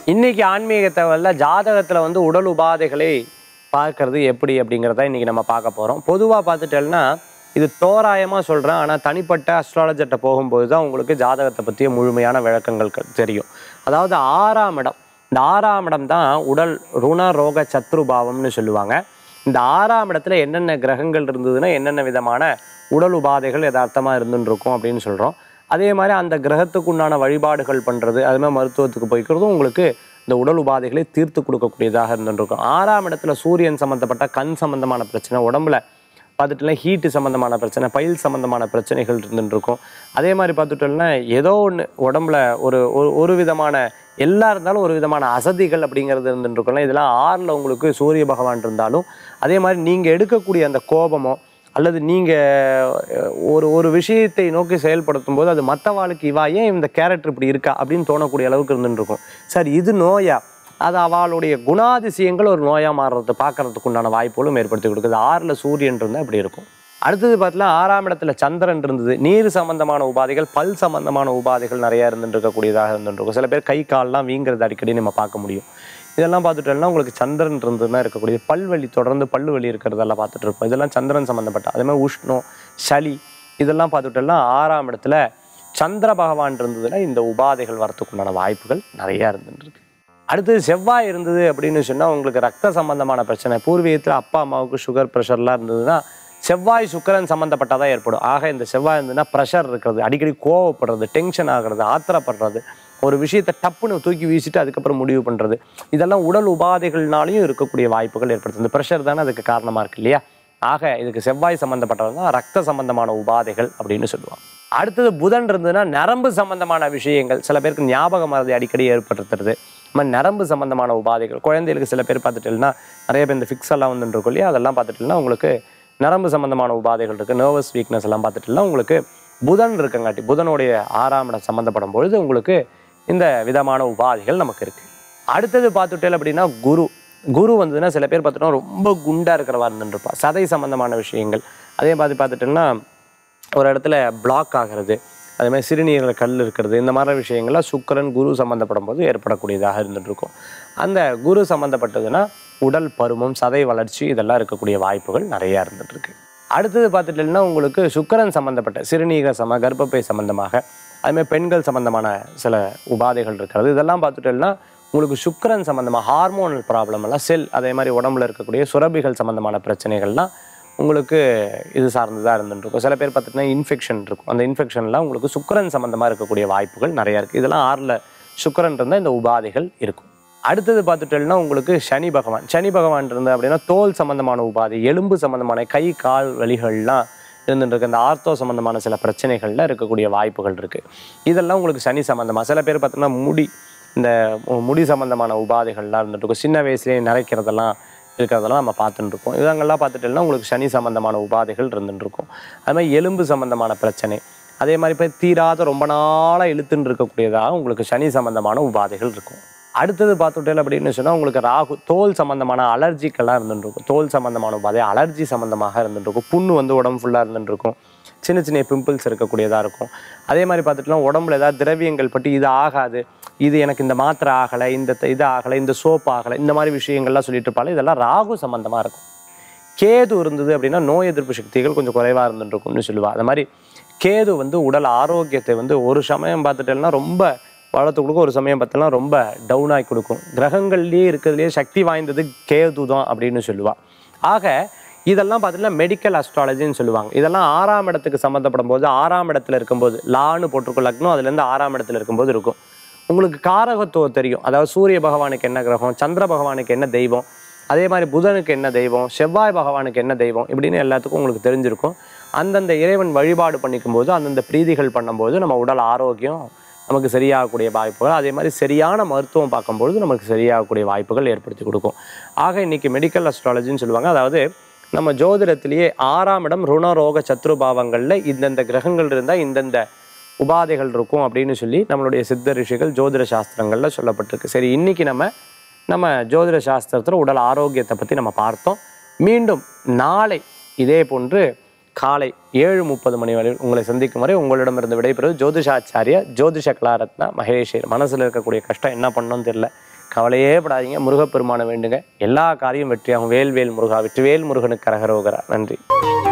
இன்னைக்கு ஆன்மீக தகவலில் ஜாதகத்தில் வந்து உடல் உபாதைகளை பார்க்கறது எப்படி அப்படிங்கிறத இன்னைக்கு நம்ம பார்க்க போகிறோம் பொதுவாக பார்த்துட்டேன்னா இது தோராயமாக சொல்கிறேன் ஆனால் தனிப்பட்ட அஸ்ட்ராலஜர்கிட்ட போகும்போது தான் உங்களுக்கு ஜாதகத்தை பற்றிய முழுமையான விளக்கங்கள் க- தெரியும் அதாவது ஆறாம் இடம் இந்த ஆறாம் இடம் தான் உடல் ருண ரோக சத்ருபாவம்னு சொல்லுவாங்க இந்த ஆறாம் இடத்துல என்னென்ன கிரகங்கள் இருந்ததுன்னா என்னென்ன விதமான உடல் உபாதைகள் யதார்த்தமாக இருந்துன்னு இருக்கும் அப்படின்னு சொல்கிறோம் அதே மாதிரி அந்த கிரகத்துக்கு உண்டான வழிபாடுகள் பண்ணுறது அது மாதிரி மருத்துவத்துக்கு போய்க்கிறதும் உங்களுக்கு இந்த உடல் உபாதைகளை தீர்த்து கொடுக்கக்கூடியதாக இருந்துருக்கும் ஆறாம் இடத்துல சூரியன் சம்மந்தப்பட்ட கண் சம்மந்தமான பிரச்சனை உடம்புல பார்த்துட்டுனா ஹீட்டு சம்மந்தமான பிரச்சனை பயில் சம்மந்தமான பிரச்சனைகள் இருந்துட்டு இருக்கும் அதே மாதிரி பார்த்துட்டோம்னா ஏதோ ஒன்று உடம்புல ஒரு ஒரு ஒரு விதமான எல்லா இருந்தாலும் ஒரு விதமான அசதிகள் அப்படிங்கிறது இருந்துட்டு இருக்கும்ல இதெல்லாம் ஆறில் உங்களுக்கு சூரிய பகவான் இருந்தாலும் அதே மாதிரி நீங்கள் எடுக்கக்கூடிய அந்த கோபமோ அல்லது நீங்கள் ஒரு ஒரு விஷயத்தை நோக்கி செயல்படுத்தும் போது அது மற்றவாளுக்கு இவா ஏன் இந்த கேரக்டர் இப்படி இருக்கா அப்படின்னு தோணக்கூடிய அளவுக்கு இருந்துட்டு இருக்கும் சார் இது நோயா அது அவளுடைய குணாதிசயங்கள் ஒரு நோயாக மாறுறது பார்க்கறதுக்கு உண்டான வாய்ப்புகளும் ஏற்படுத்தி கொடுக்குது ஆறில் சூரியன் இருந்தால் இப்படி இருக்கும் அடுத்தது பார்த்தீங்கன்னா ஆறாம் இடத்துல சந்திரன் இருந்தது நீர் சம்பந்தமான உபாதைகள் பல் சம்பந்தமான உபாதைகள் நிறைய இருந்துட்டு இருக்கக்கூடியதாக இருந்துட்டு இருக்கும் சில பேர் கை கால்லாம் வீங்கிறது அடிக்கடி நம்ம பார்க்க முடியும் இதெல்லாம் பார்த்துட்டோம்னா உங்களுக்கு சந்திரன் இருந்ததுன்னா இருக்கக்கூடிய பல்வலி தொடர்ந்து பல்லு வலி இருக்கிறதெல்லாம் பார்த்துட்டு இருப்போம் இதெல்லாம் சந்திரன் சம்மந்தப்பட்ட அதே மாதிரி உஷ்ணம் சளி இதெல்லாம் பார்த்துட்டோம்னா ஆறாம் இடத்துல சந்திர பகவான் இருந்ததுன்னா இந்த உபாதைகள் வரத்துக்குண்டான வாய்ப்புகள் நிறையா இருந்துட்டு இருக்கு அடுத்தது செவ்வாய் இருந்தது அப்படின்னு சொன்னால் உங்களுக்கு ரத்த சம்பந்தமான பிரச்சனை பூர்வீகத்தில் அப்பா அம்மாவுக்கு சுகர் ப்ரெஷர்லாம் இருந்ததுன்னா செவ்வாய் சுக்கிரன் சம்மந்தப்பட்டதாக ஏற்படும் ஆக இந்த செவ்வாய் இருந்ததுன்னா ப்ரெஷர் இருக்கிறது அடிக்கடி கோவப்படுறது டென்ஷன் ஆகிறது ஆத்திரப்படுறது ஒரு விஷயத்தை டப்புன்னு தூக்கி வீசிட்டு அதுக்கப்புறம் முடிவு பண்ணுறது இதெல்லாம் உடல் உபாதைகள்னாலையும் இருக்கக்கூடிய வாய்ப்புகள் ஏற்படுத்துது இந்த ப்ரெஷர் தானே அதுக்கு காரணமாக இருக்கு இல்லையா ஆக இதுக்கு செவ்வாய் சம்மந்தப்பட்டது தான் ரத்த சம்பந்தமான உபாதைகள் அப்படின்னு சொல்லுவாங்க அடுத்தது புதன் இருந்ததுன்னா நரம்பு சம்பந்தமான விஷயங்கள் சில பேருக்கு ஞாபக மறதி அடிக்கடி ஏற்படுத்துறது இந்த மாதிரி நரம்பு சம்பந்தமான உபாதைகள் குழந்தைகளுக்கு சில பேர் பார்த்துட்டீங்கன்னா நிறைய பேர் இந்த ஃபிக்ஸ் எல்லாம் வந்துட்டு இருக்கும் இல்லையா அதெல்லாம் பார்த்துட்டீங்கன்னா உங்களுக்கு நரம்பு சம்பந்தமான உபாதைகள் இருக்குது நர்வஸ் வீக்னஸ் எல்லாம் பார்த்துட்டீங்கன்னா உங்களுக்கு புதன் இருக்கங்காட்டி புதனுடைய ஆறாம் இடம் சம்மந்தப்படும் பொழுது உங்களுக்கு இந்த விதமான உபாதைகள் நமக்கு இருக்குது அடுத்தது பார்த்துட்டேன் அப்படின்னா குரு குரு வந்ததுன்னா சில பேர் பார்த்துட்டோம்னா ரொம்ப குண்டாக இருக்கிறவா இருந்துட்டு இருப்பா சதை சம்பந்தமான விஷயங்கள் அதே மாதிரி பார்த்துட்டோம்னா ஒரு இடத்துல பிளாக் ஆகிறது அதே மாதிரி சிறுநீரில் கல் இருக்கிறது இந்த மாதிரி விஷயங்கள்லாம் சுக்கிரன் குரு சம்மந்தப்படும் போது ஏற்படக்கூடியதாக இருந்துட்டு இருக்கும் அந்த குரு சம்மந்தப்பட்டதுன்னா உடல் பருமம் சதை வளர்ச்சி இதெல்லாம் இருக்கக்கூடிய வாய்ப்புகள் நிறையா இருந்துட்டு இருக்கு அடுத்தது பார்த்துட்டீங்கன்னா உங்களுக்கு சுக்கிரன் சம்மந்தப்பட்ட சிறுநீரக சம கர்ப்பப்பை சம்பந்தமாக அதுமாதிரி பெண்கள் சம்பந்தமான சில உபாதைகள் இருக்கிறது இதெல்லாம் பார்த்துட்டோம்னா உங்களுக்கு சுக்கிரன் சம்பந்தமாக ஹார்மோனல் ப்ராப்ளம் எல்லாம் செல் அதே மாதிரி உடம்புல இருக்கக்கூடிய சுரபிகள் சம்பந்தமான பிரச்சனைகள்லாம் உங்களுக்கு இது சார்ந்ததாக இருந்துட்டு இருக்கும் சில பேர் பார்த்துட்டிங்கன்னா இன்ஃபெக்ஷன் இருக்கும் அந்த இன்ஃபெக்ஷன்லாம் உங்களுக்கு சுக்கிரன் சம்பந்தமாக இருக்கக்கூடிய வாய்ப்புகள் நிறையா இருக்குது இதெல்லாம் ஆறில் சுக்கிரன் இருந்தால் இந்த உபாதைகள் இருக்கும் அடுத்தது பார்த்துட்டோம்னா உங்களுக்கு சனி பகவான் சனி பகவான் இருந்தது அப்படின்னா தோல் சம்பந்தமான உபாதை எலும்பு சம்பந்தமான கை கால் வலிகள்லாம் இருந்துட்டு இருக்கு இந்த ஆர்த்தோ சம்பந்தமான சில பிரச்சனைகள்ல இருக்கக்கூடிய வாய்ப்புகள் இருக்கு இதெல்லாம் உங்களுக்கு சனி சம்பந்தமா சில பேர் பார்த்தோம்னா முடி இந்த மு- முடி சம்பந்தமான உபாதைகள்லாம் இருந்துட்டு இருக்கும் சின்ன வயசுலேயே நரைக்கிறதெல்லாம் இருக்கிறதெல்லாம் நம்ம பார்த்துட்டு இருக்கோம் இதங்கெல்லாம் பார்த்துட்டோம்னா உங்களுக்கு சனி சம்பந்தமான உபாதைகள் இருந்துட்டு இருக்கும் அது மாதிரி எலும்பு சம்பந்தமான பிரச்சனை அதே மாதிரி இப்போ தீராத ரொம்ப நாளாக இழுத்துன்னு இருக்கக்கூடியதாக உங்களுக்கு சனி சம்பந்தமான உபாதைகள் இருக்கும் அடுத்தது பார்த்துட்டேன் அப்படின்னு சொன்னால் உங்களுக்கு ராகு தோல் சம்பந்தமான அலர்ஜிக்கெல்லாம் இருந்துட்டு இருக்கும் தோல் சம்பந்தமான உபாதை அலர்ஜி சம்பந்தமாக இருந்துட்டு இருக்கும் புண்ணு வந்து உடம்பு ஃபுல்லாக இருந்துட்டு இருக்கும் சின்ன சின்ன பிம்பிள்ஸ் இருக்கக்கூடியதாக இருக்கும் அதே மாதிரி பார்த்துட்டுனா உடம்புல ஏதாவது திரவியங்கள் பட்டு இது ஆகாது இது எனக்கு இந்த மாத்திரை ஆகலை இந்த த- இது ஆகலை இந்த சோப் ஆகலை இந்த மாதிரி விஷயங்கள்லாம் சொல்லிட்டு இருப்பாங்க இதெல்லாம் ராகு சம்பந்தமாக இருக்கும் கேது இருந்தது அப்படின்னா நோய் எதிர்ப்பு சக்திகள் கொஞ்சம் குறைவாக இருந்துட்டு இருக்கும்னு சொல்லுவா அது மாதிரி கேது வந்து உடல் ஆரோக்கியத்தை வந்து ஒரு சமயம் பார்த்துட்டேன்னா ரொம்ப வளர்த்து கொடுக்கும் ஒரு சமயம் பார்த்தோம்னா ரொம்ப டவுன் ஆகி கொடுக்கும் கிரகங்கள்லேயே இருக்கிறதுலேயே சக்தி வாய்ந்தது கேது தான் அப்படின்னு சொல்லுவா ஆக இதெல்லாம் பார்த்தீங்கன்னா மெடிக்கல் அஸ்ட்ராலஜின்னு சொல்லுவாங்க இதெல்லாம் ஆறாம் இடத்துக்கு சம்மந்தப்படும் போது ஆறாம் இடத்துல இருக்கும்போது லான்னு போட்டிருக்கும் லக்னம் அதுலேருந்து ஆறாம் இடத்துல இருக்கும்போது இருக்கும் உங்களுக்கு காரகத்துவம் தெரியும் அதாவது சூரிய பகவானுக்கு என்ன கிரகம் சந்திர பகவானுக்கு என்ன தெய்வம் அதே மாதிரி புதனுக்கு என்ன தெய்வம் செவ்வாய் பகவானுக்கு என்ன தெய்வம் இப்படின்னு எல்லாத்துக்கும் உங்களுக்கு தெரிஞ்சிருக்கும் அந்தந்த இறைவன் வழிபாடு பண்ணிக்கும் போது அந்தந்த பிரீதிகள் பண்ணும்போது நம்ம உடல் ஆரோக்கியம் நமக்கு சரியாகக்கூடிய வாய்ப்புகள் அதே மாதிரி சரியான மருத்துவம் பார்க்கும்பொழுது நமக்கு சரியாகக்கூடிய வாய்ப்புகள் ஏற்படுத்தி கொடுக்கும் ஆக இன்னைக்கு மெடிக்கல் அஸ்ட்ராலஜின்னு சொல்லுவாங்க அதாவது நம்ம ஜோதிடத்திலேயே ஆறாம் இடம் ருணரோக சத்ருபாவங்களில் இந்தந்த கிரகங்கள் இருந்தால் இந்தந்த உபாதைகள் இருக்கும் அப்படின்னு சொல்லி நம்மளுடைய சித்த ரிஷிகள் ஜோதிட சாஸ்திரங்களில் சொல்லப்பட்டிருக்கு சரி இன்னைக்கு நம்ம நம்ம ஜோதிட சாஸ்திரத்தில் உடல் ஆரோக்கியத்தை பற்றி நம்ம பார்த்தோம் மீண்டும் நாளை இதே போன்று காலை ஏழு முப்பது மணி வரை உங்களை சந்திக்கும் வரை உங்களிடமிருந்து விடைபெறுவது ஜோதிஷாச்சாரிய ஜோதிஷ கலாரத்னா மகேஷர் மனசில் இருக்கக்கூடிய கஷ்டம் என்ன பண்ணணும்னு தெரியல கவலையே படாதீங்க முருகப்பெருமானை வேண்டுங்க எல்லா காரியம் வெற்றியாகும் வேல் வேல் முருகா வெற்றிவேல் முருகனுக்கு கரகரோகரா நன்றி